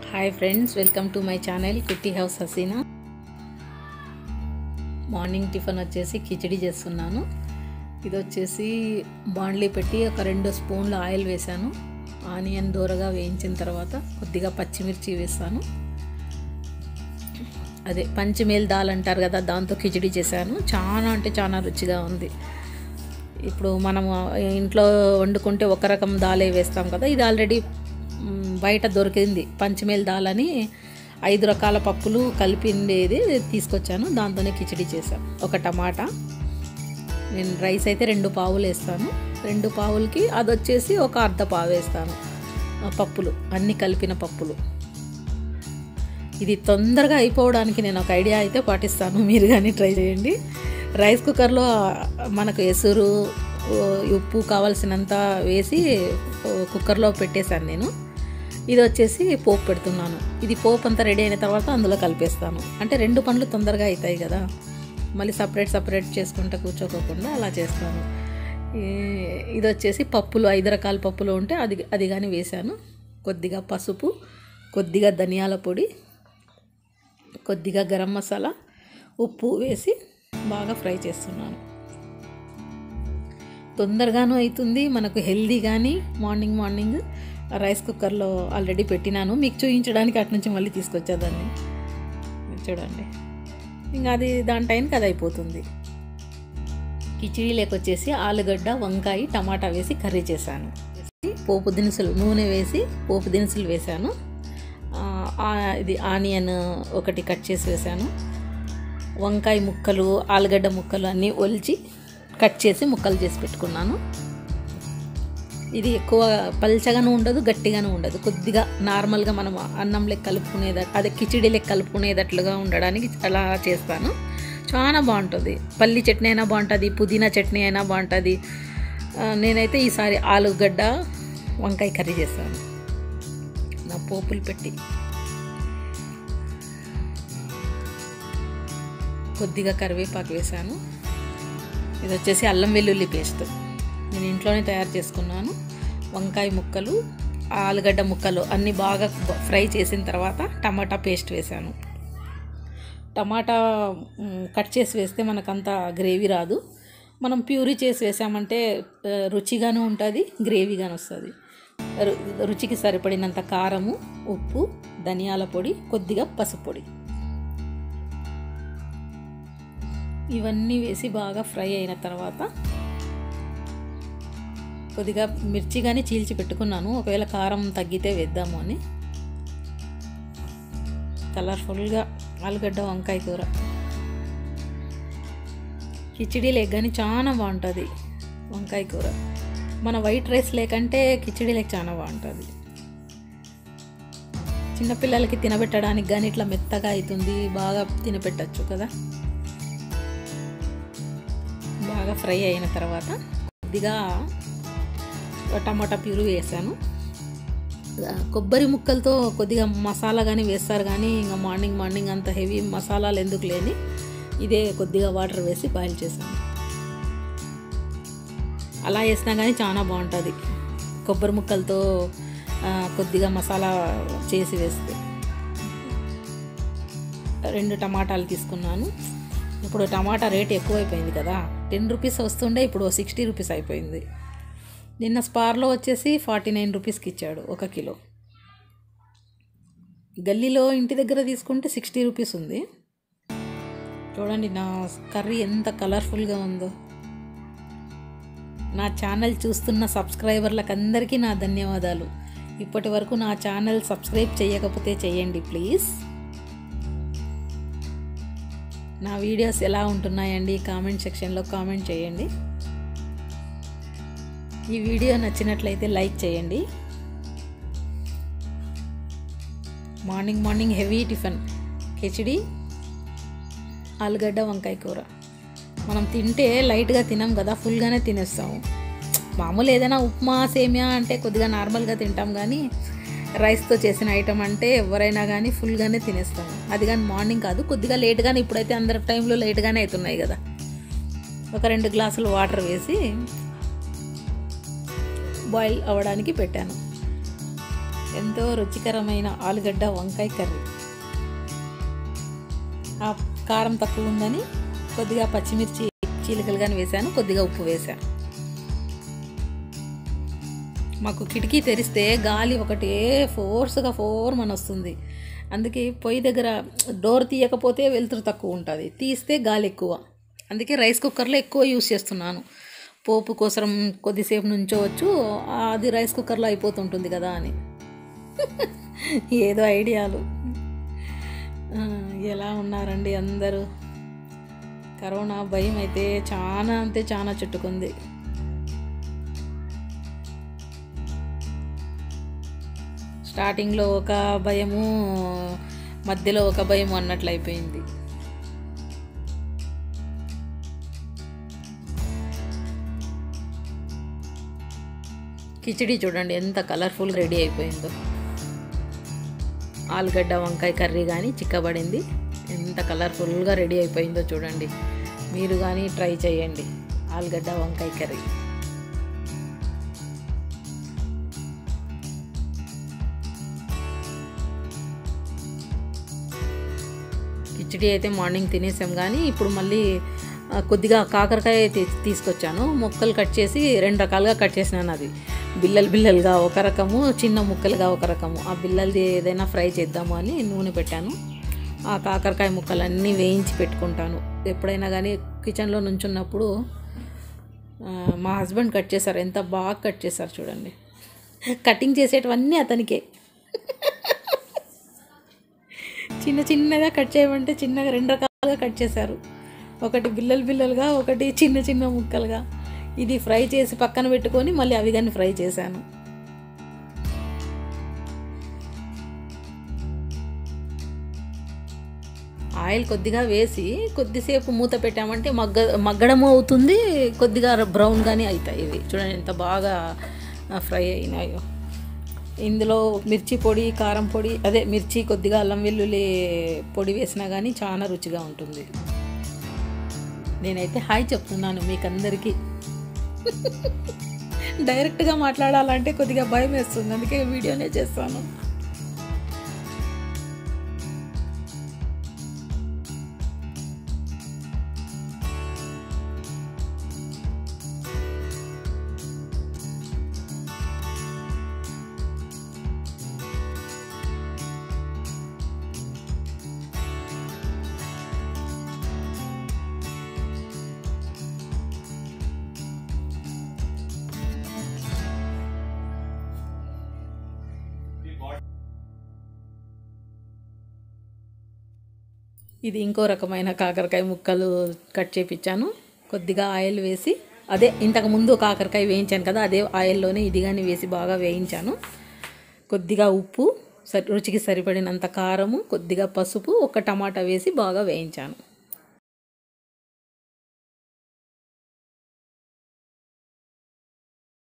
hi friends welcome to my channel Kutti house Haseena morning tiffin వచ్చేసి కిచిడి చేస్తున్నాను ఇది వచ్చేసి బాండ్లీ పెట్టి ఒక రెండు స్పూన్ల ఆయిల్ వేశాను ఆనియన్ దూరగా వేయించిన తర్వాత కొద్దిగా పచ్చిమిర్చి వేస్తాను అదే పంచమేల్ దాల్ అంటారు కదా దాంతో కిచిడి చేశాను చాలా అంటే చాలా రుచిగా ఉంది ఇప్పుడు మనము ఇంట్లో వండుకుంటే ఒక రకం దాలే వేస్తాం కదా ఇది ఆల్రెడీ మ్, బయట దొరికింది పంచమేల్ దాల్ అని ఐదు రకాల పప్పులు కలిపిండేది తీసుకొచ్చాను దాంతోనే కిచిడి చేశాను ఒక టమాటా నేను రైస్ అయితే రెండు పావులు వేస్తాను రెండు పావులకి అది వచ్చేసి ఒక అర్ధ పావు వేస్తాను ఆ పప్పులు అన్ని కలిపిన పప్పులు ఇది తొందరగా అయిపోవడానికి నేను ఒక ఐడియా అయితే పాటిస్తాను మీరు కానీ ట్రై చేయండి రైస్ కుక్కర్లో మనకు ఎసురు ఓ, ఉప్పు కావాల్సినంత వేసి ఓ, కుక్కర్లో పెట్టేశాను నేను ఇది వచ్చేసి పోపు పెడుతున్నాను ఇది పోపు అంతా రెడీ అయిన తర్వాత అందులో కలిపేస్తాను అంటే రెండు పనులు తొందరగా అవుతాయి కదా మళ్ళీ సపరేట్ సపరేట్ చేసుకుంటూ కూర్చోకోకుండా అలా చేస్తాను ఈ- ఇది వచ్చేసి పప్పులు ఐదు రకాల పప్పులు ఉంటే అది అది కానీ వేశాను కొద్దిగా పసుపు కొద్దిగా ధనియాల పొడి కొద్దిగా గరం మసాలా ఉప్పు వేసి బాగా ఫ్రై చేస్తున్నాను తొందరగాను అవుతుంది మనకు హెల్దీ కానీ మార్నింగ్ మార్నింగ్ రైస్ కుక్కర్లో ఆల్రెడీ పెట్టినాను మీకు చూపించడానికి అటు నుంచి మళ్ళీ తీసుకొచ్చేదాన్ని చూడండి ఇంకా అది దాని టైంకి అది అయిపోతుంది కిచిడీ లేకొచ్చేసి ఆలుగడ్డ వంకాయ టమాటా వేసి కర్రీ చేశాను పోపు దినుసులు నూనె వేసి పోపు దినుసులు వేశాను ఆ, ఆ, ఇది ఆనియన్ ఒకటి కట్ చేసి వేశాను వంకాయ ముక్కలు ఆలుగడ్డ ముక్కలు అన్నీ ఒలిచి కట్ చేసి ముక్కలు చేసి పెట్టుకున్నాను ఇది ఎక్కువ పల్చగాను ఉండదు గట్టిగాను ఉండదు కొద్దిగా నార్మల్గా మనం అన్నం లెక్క కలుపుకునేద అదే కిచిడి లెక్క కలుపుకునేటట్లుగా ఉండడానికి అలా చేస్తాను చాలా బాగుంటుంది పల్లి చట్నీ అయినా బాగుంటుంది పుదీనా చట్నీ అయినా బాగుంటుంది ఆ, నేనైతే ఈసారి ఆలుగడ్డ వంకాయ కర్రీ చేస్తాను నా పోపులు పెట్టి కొద్దిగా కరివేపాకు వేశాను ఇది వచ్చేసి అల్లం వెల్లుల్లి పేస్ట్ నేను ఇంట్లోనే తయారు చేసుకున్నాను వంకాయ ముక్కలు ఆలుగడ్డ ముక్కలు అన్నీ బాగా ఫ్రై చేసిన తర్వాత టమాటా పేస్ట్ వేశాను టమాటా మ్, కట్ చేసి వేస్తే మనకంత గ్రేవీ రాదు మనం ప్యూరీ చేసి వేసామంటే ఆ, రుచిగాను ఉంటుంది గ్రేవీగాను వస్తుంది రు- రుచికి సరిపడినంత కారము ఉప్పు ధనియాల పొడి కొద్దిగా పసుపు పొడి ఇవన్నీ వేసి బాగా ఫ్రై అయిన తర్వాత కొద్దిగా మిర్చి కానీ చీల్చి పెట్టుకున్నాను ఒకవేళ కారం తగ్గితే వేద్దాము అని కలర్ఫుల్గా ఆలుగడ్డ వంకాయ కూర కిచిడీ లేక కానీ చాలా బాగుంటుంది వంకాయ కూర మన వైట్ రైస్ లేకంటే కిచిడీ లేక చాలా బాగుంటుంది చిన్నపిల్లలకి తినబెట్టడానికి కానీ ఇట్లా మెత్తగా అవుతుంది బాగా తినపెట్టచ్చు కదా బాగా ఫ్రై అయిన తర్వాత కొద్దిగా టమాటా ప్యూరీ వేసాను ఆ, కొబ్బరి ముక్కలతో కొద్దిగా మసాలా కానీ వేస్తారు కానీ ఇంకా మార్నింగ్ మార్నింగ్ అంత హెవీ మసాలాలు ఎందుకు లేని ఇదే కొద్దిగా వాటర్ వేసి బాయిల్ చేశాను అలా వేసినా కానీ చాలా బాగుంటుంది కొబ్బరి ముక్కలతో ఆ, కొద్దిగా మసాలా చేసి వేస్తే రెండు టమాటాలు తీసుకున్నాను ఇప్పుడు టమాటా రేట్ ఎక్కువైపోయింది కదా టెన్ రూపీస్ వస్తుండే ఇప్పుడు సిక్స్టీ రూపీస్ అయిపోయింది నిన్న స్పార్లో వచ్చేసి ఫార్టీ నైన్ రూపీస్కి ఇచ్చాడు ఒక కిలో గల్లీలో ఇంటి దగ్గర తీసుకుంటే సిక్స్టీ రూపీస్ ఉంది చూడండి నా కర్రీ ఎంత కలర్ఫుల్గా ఉందో నా ఛానల్ చూస్తున్న సబ్స్క్రైబర్లకు అందరికీ నా ధన్యవాదాలు ఇప్పటి వరకు నా ఛానల్ సబ్స్క్రైబ్ చేయకపోతే చేయండి ప్లీజ్ నా వీడియోస్ ఎలా ఉంటున్నాయండి కామెంట్ సెక్షన్లో కామెంట్ చేయండి ఈ వీడియో నచ్చినట్లయితే లైక్ చేయండి morning morning heavy tiffin khichdi ఆలుగడ్డ వంకాయ కూర మనం తింటే లైట్గా తినాం కదా ఫుల్గానే తినేస్తాము మామూలు ఏదైనా ఉప్మా సేమియా అంటే కొద్దిగా నార్మల్గా తింటాం కానీ రైస్తో చేసిన ఐటమ్ అంటే ఎవరైనా కానీ ఫుల్గానే తినేస్తాము అది కానీ మార్నింగ్ కాదు కొద్దిగా లేట్గానే ఇప్పుడైతే అందరి టైంలో లేట్గానే అవుతున్నాయి కదా ఒక రెండు గ్లాసులు వాటర్ వేసి బాయిల్ అవ్వడానికి పెట్టాను ఎంతో రుచికరమైన ఆలుగడ్డ వంకాయ కర్రీ ఆ కారం తక్కువ ఉందని కొద్దిగా పచ్చిమిర్చి చీలికలుగానే వేశాను కొద్దిగా ఉప్పు వేశాను మాకు కిటికీ తెరిస్తే గాలి ఒకటే ఫోర్స్గా ఫోర్ మన వస్తుంది అందుకే పొయ్యి దగ్గర డోర్ తీయకపోతే వెలుతురు తక్కువ ఉంటుంది తీస్తే గాలి ఎక్కువ అందుకే రైస్ కుక్కర్లో ఎక్కువ యూస్ చేస్తున్నాను పోపు కోసం కొద్దిసేపు నుంచోవచ్చు అది రైస్ కుక్కర్లో అయిపోతుంటుంది కదా అని ఏదో ఐడియాలు ఆ, ఎలా ఉన్నారండి అందరూ కరోనా భయం అయితే చాలా అంటే చాలా చుట్టుకుంది స్టార్టింగ్లో ఒక భయము మధ్యలో ఒక భయం అన్నట్లు అయిపోయింది కిచిడి చూడండి ఎంత కలర్ఫుల్ రెడీ అయిపోయిందో ఆలుగడ్డ వంకాయ కర్రీ కానీ చిక్కబడింది ఎంత కలర్ఫుల్గా రెడీ అయిపోయిందో చూడండి మీరు కానీ ట్రై చేయండి ఆలుగడ్డ వంకాయ కర్రీ కిచిడి అయితే మార్నింగ్ తినేసాం కానీ ఇప్పుడు మళ్ళీ ఆ, కొద్దిగా కాకరకాయ తీ- తీసుకొచ్చాను ముక్కలు కట్ చేసి రెండు రకాలుగా కట్ చేసినాను అది బిల్లలు బిల్లలుగా ఒక రకము చిన్న ముక్కలుగా ఒక రకము ఆ బిల్లలది ఏదైనా ఫ్రై చేద్దాము అని నూనె పెట్టాను ఆ కాకరకాయ ముక్కలన్నీ వేయించి పెట్టుకుంటాను ఎప్పుడైనా కానీ కిచెన్లో నుంచున్నప్పుడు ఆ, మా హస్బెండ్ కట్ చేశారు ఎంత బాగా కట్ చేశారు చూడండి కటింగ్ చేసేటివన్నీ అతనికే చిన్న చిన్నగా కట్ చేయమంటే చిన్నగా రెండు రకాలుగా కట్ చేశారు ఒకటి బిల్లలు బిల్లలుగా ఒకటి చిన్న చిన్న ముక్కలుగా ఇది ఫ్రై చేసి పక్కన పెట్టుకొని మళ్ళీ అవి కానీ ఫ్రై చేశాను ఆయిల్ కొద్దిగా వేసి కొద్దిసేపు మూత పెట్టామంటే మగ్గ మగ్గడము అవుతుంది కొద్దిగా బ్రౌన్ కానీ అవుతాయి ఇవి చూడండి ఎంత బాగా ఫ్రై అయినాయో ఇందులో మిర్చి పొడి కారం పొడి అదే మిర్చి కొద్దిగా అల్లం వెల్లుల్లి పొడి వేసినా కానీ చాలా రుచిగా ఉంటుంది నేనైతే హాయ్ చెప్తున్నాను మీకందరికీ డైరెక్ట్గా మాట్లాడాలంటే కొద్దిగా భయం వేస్తుంది అందుకే వీడియోనే చేస్తాను ఇది ఇంకో రకమైన కాకరకాయ ముక్కలు కట్ చేపించాను కొద్దిగా ఆయిల్ వేసి అదే ఇంతకు ముందు కాకరకాయ వేయించాను కదా అదే ఆయిల్లోనే ఇది కానీ వేసి బాగా వేయించాను కొద్దిగా ఉప్పు సరి రుచికి సరిపడినంత కారము కొద్దిగా పసుపు ఒక టమాటా వేసి బాగా వేయించాను